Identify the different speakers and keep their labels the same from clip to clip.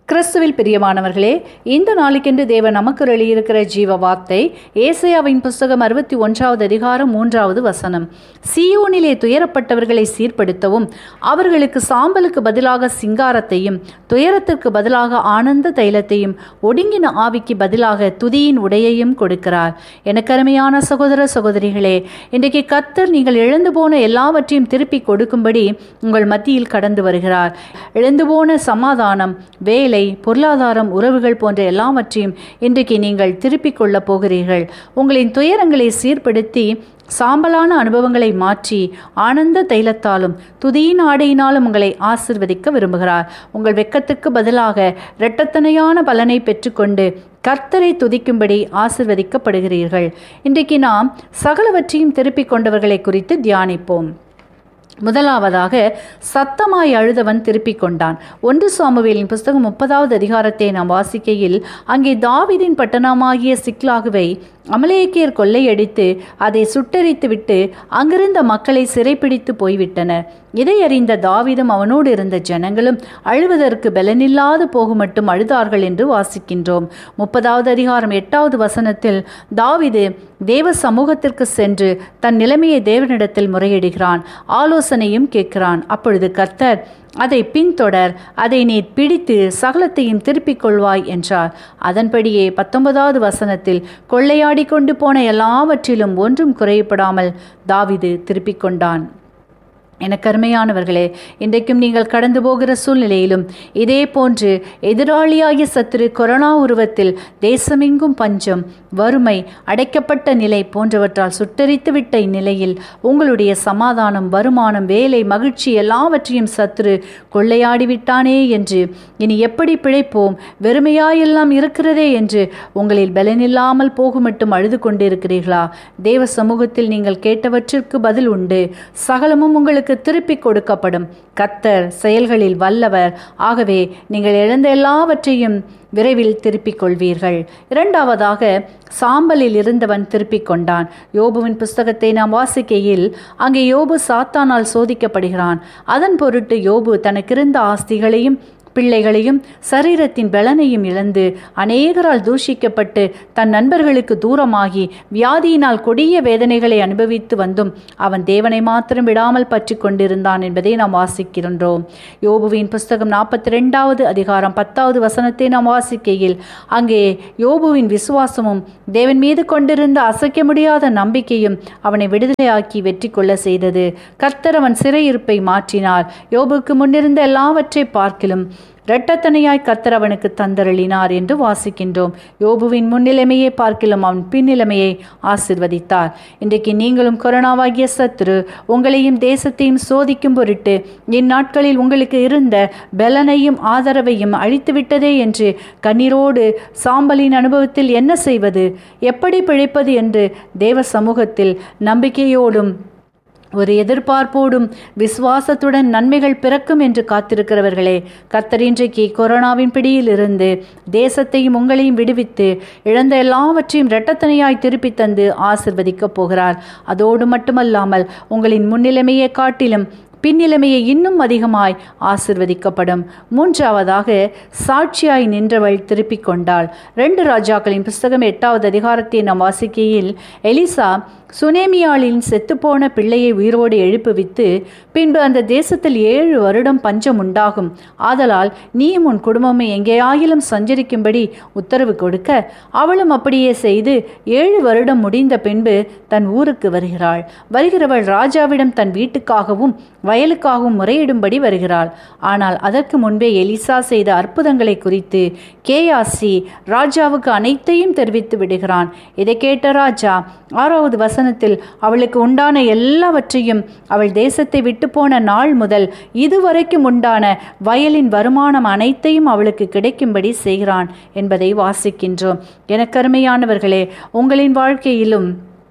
Speaker 1: கிறிஸ்துவில் பிரியமானவர்களே இந்த நாளுக்கென்று தேவன் நமக்கு எழுதியிருக்கிற ஜீவ வார்த்தை ஏசையாவின் புஸ்தகம் அறுபத்தி ஒன்றாவது அதிகாரம் மூன்றாவது வசனம் சியோனிலே துயரப்பட்டவர்களை சீர்படுத்தவும் அவர்களுக்கு சாம்பலுக்கு பதிலாக சிங்காரத்தையும் துயரத்திற்கு பதிலாக ஆனந்த தைலத்தையும் ஒடுங்கின ஆவிக்கு பதிலாக துதியின் உடையையும் கொடுக்கிறார் எனக்கு அருமையான சகோதர சகோதரிகளே இன்றைக்கு கத்தர் நீங்கள் இழந்து போன எல்லாவற்றையும் திருப்பி கொடுக்கும்படி உங்கள் மத்தியில் கடந்து வருகிறார் இழந்து போன சமாதானம் வேலை பொருளாதாரம் உறவுகள் போன்ற எல்லாவற்றையும் இன்றைக்கு நீங்கள் திருப்பிக் கொள்ளப் போகிறீர்கள் உங்களின் துயரங்களை சீர்படுத்தி சாம்பலான அனுபவங்களை மாற்றி ஆனந்த தைலத்தாலும் துதியின் ஆடையினாலும் உங்களை ஆசிர்வதிக்க விரும்புகிறார் உங்கள் வெக்கத்துக்கு பதிலாக இரட்டத்தனையான பலனை பெற்றுக்கொண்டு கர்த்தரை துதிக்கும்படி ஆசிர்வதிக்கப்படுகிறீர்கள் இன்றைக்கு நாம் சகலவற்றையும் திருப்பிக் கொண்டவர்களை குறித்து தியானிப்போம் முதலாவதாக சத்தமாய் அழுதவன் திருப்பிக் கொண்டான் ஒன்று சாமுவேலின் புஸ்தகம் முப்பதாவது அதிகாரத்தை நாம் வாசிக்கையில் அங்கே தாவிதின் பட்டணமாகிய சிக்லாகுவை அமலேக்கியர் கொள்ளையடித்து அதை சுட்டரித்துவிட்டு அங்கிருந்த மக்களை சிறைப்பிடித்து போய்விட்டனர் இதை அறிந்த தாவிதும் அவனோடு இருந்த ஜனங்களும் அழுவதற்கு பலனில்லாது போகும் மட்டும் அழுதார்கள் என்று வாசிக்கின்றோம் முப்பதாவது அதிகாரம் எட்டாவது வசனத்தில் தாவிது தேவ சமூகத்திற்கு சென்று தன் நிலைமையை தேவனிடத்தில் முறையிடுகிறான் ஆலோசனையும் கேட்கிறான் அப்பொழுது கர்த்தர் அதை பின்தொடர் அதை நீ பிடித்து சகலத்தையும் திருப்பிக் கொள்வாய் என்றார் அதன்படியே பத்தொன்பதாவது வசனத்தில் கொள்ளையாடி கொண்டு போன எல்லாவற்றிலும் ஒன்றும் குறையப்படாமல் தாவிது திருப்பிக் கொண்டான் எனக்கு அருமையானவர்களே இன்றைக்கும் நீங்கள் கடந்து போகிற சூழ்நிலையிலும் இதே போன்று எதிராளியாகிய சத்துரு கொரோனா உருவத்தில் தேசமெங்கும் பஞ்சம் வறுமை அடைக்கப்பட்ட நிலை போன்றவற்றால் சுட்டரித்துவிட்ட இந்நிலையில் உங்களுடைய சமாதானம் வருமானம் வேலை மகிழ்ச்சி எல்லாவற்றையும் சத்துரு கொள்ளையாடி விட்டானே என்று இனி எப்படி பிழைப்போம் வெறுமையாயெல்லாம் இருக்கிறதே என்று உங்களில் பலனில்லாமல் போகும் மட்டும் அழுது கொண்டிருக்கிறீர்களா தேவ சமூகத்தில் நீங்கள் கேட்டவற்றிற்கு பதில் உண்டு சகலமும் உங்களுக்கு உங்களுக்கு திருப்பிக் கொடுக்கப்படும் கத்தர் செயல்களில் வல்லவர் ஆகவே நீங்கள் இழந்த எல்லாவற்றையும் விரைவில் திருப்பிக் கொள்வீர்கள் இரண்டாவதாக சாம்பலில் இருந்தவன் திருப்பிக் கொண்டான் யோபுவின் புஸ்தகத்தை நாம் வாசிக்கையில் அங்கே யோபு சாத்தானால் சோதிக்கப்படுகிறான் அதன் பொருட்டு யோபு தனக்கிருந்த ஆஸ்திகளையும் பிள்ளைகளையும் சரீரத்தின் பலனையும் இழந்து அநேகரால் தூஷிக்கப்பட்டு தன் நண்பர்களுக்கு தூரமாகி வியாதியினால் கொடிய வேதனைகளை அனுபவித்து வந்தும் அவன் தேவனை மாத்திரம் விடாமல் பற்றி கொண்டிருந்தான் என்பதை நாம் வாசிக்கின்றோம் யோபுவின் புஸ்தகம் நாற்பத்தி ரெண்டாவது அதிகாரம் பத்தாவது வசனத்தை நாம் வாசிக்கையில் அங்கே யோபுவின் விசுவாசமும் தேவன் மீது கொண்டிருந்த அசைக்க முடியாத நம்பிக்கையும் அவனை விடுதலையாக்கி வெற்றி கொள்ள செய்தது கர்த்தர் அவன் சிறையிருப்பை மாற்றினார் யோபுக்கு முன்னிருந்த எல்லாவற்றை பார்க்கிலும் இரட்டத்தனையாய் கர்த்தர் அவனுக்கு தந்தருளினார் என்று வாசிக்கின்றோம் யோபுவின் முன்னிலைமையை பார்க்கிலும் அவன் பின்னிலைமையை ஆசிர்வதித்தார் இன்றைக்கு நீங்களும் கொரோனாவாகிய சத்துரு உங்களையும் தேசத்தையும் சோதிக்கும் பொருட்டு இந்நாட்களில் உங்களுக்கு இருந்த பலனையும் ஆதரவையும் அழித்துவிட்டதே என்று கண்ணீரோடு சாம்பலின் அனுபவத்தில் என்ன செய்வது எப்படி பிழைப்பது என்று தேவ சமூகத்தில் நம்பிக்கையோடும் ஒரு எதிர்பார்ப்போடும் விசுவாசத்துடன் நன்மைகள் பிறக்கும் என்று காத்திருக்கிறவர்களே கர்த்தர் இன்றைக்கு கொரோனாவின் பிடியில் இருந்து தேசத்தையும் உங்களையும் விடுவித்து இழந்த எல்லாவற்றையும் இரட்டத்தனையாய் திருப்பி தந்து ஆசிர்வதிக்கப் போகிறார் அதோடு மட்டுமல்லாமல் உங்களின் முன்னிலைமையை காட்டிலும் பின்னிலைமையை இன்னும் அதிகமாய் ஆசிர்வதிக்கப்படும் மூன்றாவதாக சாட்சியாய் நின்றவள் திருப்பிக் கொண்டாள் ரெண்டு ராஜாக்களின் புஸ்தகம் எட்டாவது அதிகாரத்தை நாம் வாசிக்கையில் எலிசா சுனேமியாளின் செத்துப்போன பிள்ளையை உயிரோடு எழுப்புவித்து பின்பு அந்த தேசத்தில் ஏழு வருடம் பஞ்சம் உண்டாகும் ஆதலால் நீயும் உன் குடும்பமே எங்கேயாயிலும் சஞ்சரிக்கும்படி உத்தரவு கொடுக்க அவளும் அப்படியே செய்து ஏழு வருடம் முடிந்த பின்பு தன் ஊருக்கு வருகிறாள் வருகிறவள் ராஜாவிடம் தன் வீட்டுக்காகவும் வயலுக்காகவும் முறையிடும்படி வருகிறாள் ஆனால் அதற்கு முன்பே எலிசா செய்த அற்புதங்களை குறித்து கேயாசி ராஜாவுக்கு அனைத்தையும் தெரிவித்து விடுகிறான் இதை கேட்ட ராஜா ஆறாவது வசனத்தில் அவளுக்கு உண்டான எல்லாவற்றையும் அவள் தேசத்தை விட்டு போன நாள் முதல் இதுவரைக்கும் உண்டான வயலின் வருமானம் அனைத்தையும் அவளுக்கு கிடைக்கும்படி செய்கிறான் என்பதை வாசிக்கின்றோம் எனக்கருமையானவர்களே உங்களின் வாழ்க்கையிலும்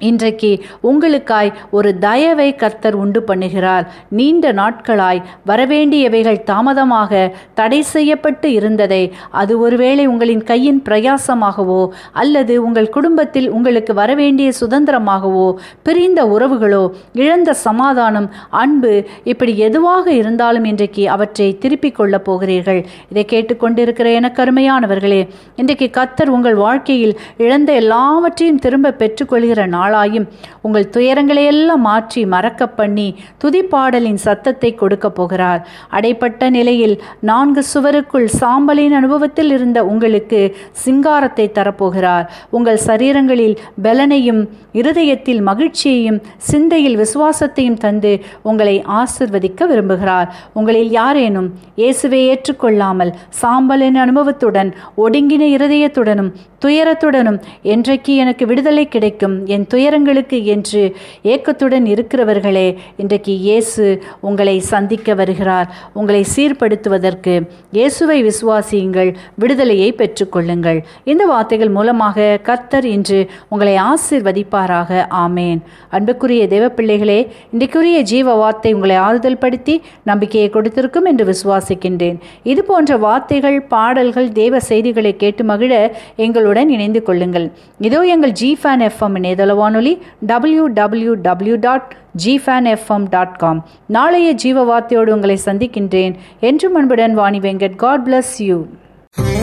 Speaker 1: இன்றைக்கு உங்களுக்காய் ஒரு தயவை கர்த்தர் உண்டு பண்ணுகிறார் நீண்ட நாட்களாய் வரவேண்டியவைகள் தாமதமாக தடை செய்யப்பட்டு இருந்ததை அது ஒருவேளை உங்களின் கையின் பிரயாசமாகவோ அல்லது உங்கள் குடும்பத்தில் உங்களுக்கு வரவேண்டிய சுதந்திரமாகவோ பிரிந்த உறவுகளோ இழந்த சமாதானம் அன்பு இப்படி எதுவாக இருந்தாலும் இன்றைக்கு அவற்றை திருப்பிக் கொள்ளப் போகிறீர்கள் இதை கேட்டுக்கொண்டிருக்கிற எனக்கு அருமையானவர்களே இன்றைக்கு கர்த்தர் உங்கள் வாழ்க்கையில் இழந்த எல்லாவற்றையும் திரும்ப பெற்றுக்கொள்கிற நாளாயும் உங்கள் துயரங்களை எல்லாம் மாற்றி மறக்க பண்ணி துதிப்பாடலின் சத்தத்தை கொடுக்க போகிறார் அடைப்பட்ட நிலையில் நான்கு சுவருக்குள் சாம்பலின் அனுபவத்தில் இருந்த உங்களுக்கு சிங்காரத்தை தரப்போகிறார் உங்கள் சரீரங்களில் பலனையும் இருதயத்தில் மகிழ்ச்சியையும் சிந்தையில் விசுவாசத்தையும் தந்து உங்களை ஆசிர்வதிக்க விரும்புகிறார் உங்களில் யாரேனும் இயேசுவை ஏற்றுக்கொள்ளாமல் சாம்பலின் அனுபவத்துடன் ஒடுங்கின இருதயத்துடனும் துயரத்துடனும் என்றைக்கு எனக்கு விடுதலை கிடைக்கும் என் துயரங்களுக்கு என்று ஏக்கத்துடன் இருக்கிறவர்களே இன்றைக்கு இயேசு உங்களை சந்திக்க வருகிறார் உங்களை சீர்படுத்துவதற்கு இயேசுவை விசுவாசியுங்கள் விடுதலையை பெற்றுக்கொள்ளுங்கள் இந்த வார்த்தைகள் மூலமாக கர்த்தர் இன்று உங்களை ஆசீர்வதிப்பாராக ஆமேன் அன்புக்குரிய தேவப்பிள்ளைகளே இன்றைக்குரிய ஜீவ வார்த்தை உங்களை ஆறுதல் படுத்தி நம்பிக்கையை கொடுத்திருக்கும் என்று விசுவாசிக்கின்றேன் இது போன்ற வார்த்தைகள் பாடல்கள் தேவ செய்திகளை கேட்டு மகிழ எங்களுடன் இணைந்து கொள்ளுங்கள் இதோ எங்கள் ஜி ஃபேன் எஃப்எம் இணையதள வானொலி W W W dot Gfan FM dot com நாளைய ஜீவ வார்த்தையோடு உங்களை சந்திக்கின்றேன் என்றும் அன்புடன் Vani Venkat God bless you